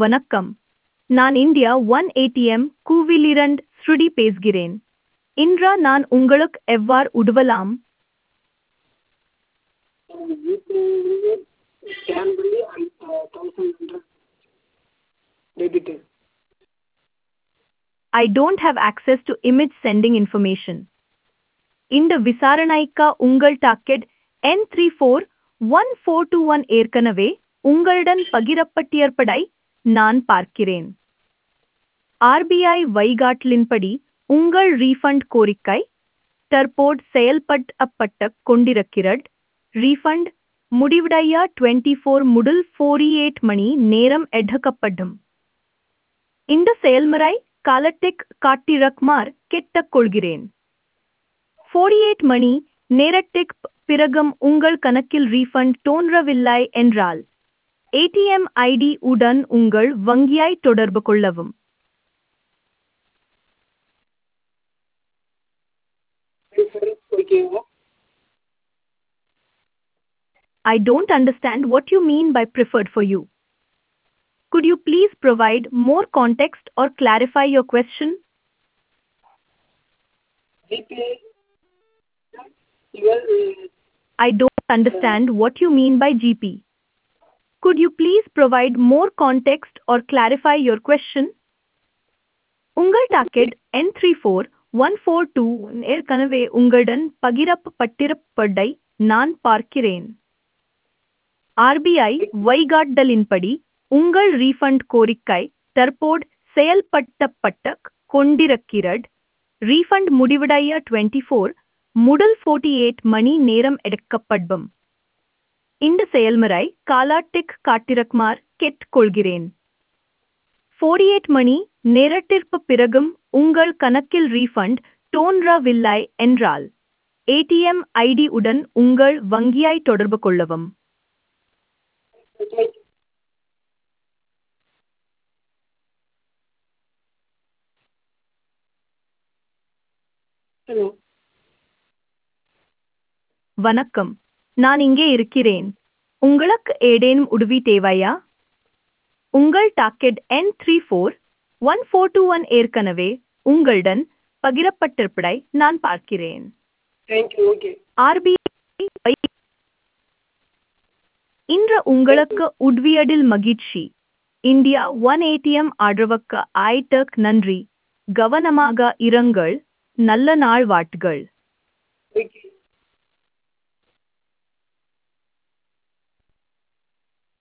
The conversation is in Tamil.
வணக்கம் நான் இந்தியா ஒன் ஏடிஎம் கூவிலிரண்ட் ஸ்ருதி பேசுகிறேன் இன்றா நான் உங்களுக்கு எவ்வாறு உதவலாம் யூபிஐ ஸ்கேன் பண்ணி thousand hundred debit I don't have access to image sending information. இந்த விசாரணைக்கா உங்கள் டாக்கெட் என் three four one four two one ஏற்கனவே உங்களுடன் பகிரப்பட்டிருப்பதை நான் பார்க்கிறேன் ஆர்பிஐ வழிகாட்டலின்படி உங்கள் ரீஃபண்ட் கோரிக்கை தற்போது செயல்படுத்தப்பட்டு கொண்டிருக்கிறது ரீஃபண்ட் முடிவடைய டுவெண்ட்டி ஃபோர் முதல் ஃபோர்டி எயிட் மணி நேரம் எடுக்கப்படும் இந்த செயல்முறை காலத்திக் காட்டிரக்மார் கேட்டுக்கொள்கிறேன் ஃபோர்டி எயிட் மணி நேரத்திற்கு பிறகும் உங்கள் கணக்கில் ரீஃபண்ட் தோன்றவில்லை என்றால் ஏடிஎம் ஐடி உடன் உங்கள் வங்கியை தொடர்பு கொள்ளவும் சரி ஓகேவா I don't understand what you mean by preferred for you. Could you please provide more context or clarify your question? GPay your I don't understand what you mean by GP. Could you please provide more context or clarify your question? உங்கள் டாக்கெட் என் three four one four two ஏற்கனவே உங்களுடன் பகிரப்பட்டிருப்பதை நான் பார்க்கிறேன் ஆர்பிஐ வழிகாட்டலின்படி உங்கள் ரீஃபண்ட் கோரிக்கை தற்போது செயல்படுத்தப்பட்டு கொண்டிருக்கிறது ரீஃபண்ட் முடிவடைய டுவெண்ட்டி ஃபோர் முதல் ஃபோர்ட்டி எயிட் மணி நேரம் எடுக்கப்படும் இந்த செயல்முறை காலாட்டிக் காட்டிரக்குமார் கேட்டுக்கொள்கிறேன் ஃபோர்டி எயிட் மணி நேரத்திற்கு பிறகும் உங்கள் கணக்கில் ரீஃபண்ட் தோன்றவில்லை என்றால் ஏடிஎம் ஐடி உடன் உங்கள் வங்கியை தொடர்பு கொள்ளவும் ஹலோ வணக்கம் நான் இங்கே இருக்கிறேன் உங்களுக்கு ஏதேனும் உதவி தேவையா உங்கள் டாக்கெட் என் three four one four two one ஏற்கனவே உங்களுடன் பகிரப்பட்டிருப்பதை நான் பார்க்கிறேன் தேங்க்யூ ஓகே ஆர்பிஐ இன்று உங்களுக்கு உதவியதில் மகிழ்ச்சி இந்தியா ஒன் ஏடிஎம் ஆதரவுக்கு ஆய்டக் நன்றி கவனமாக இருங்கள் நல்ல நாள் வாட்டுகள் ஓகே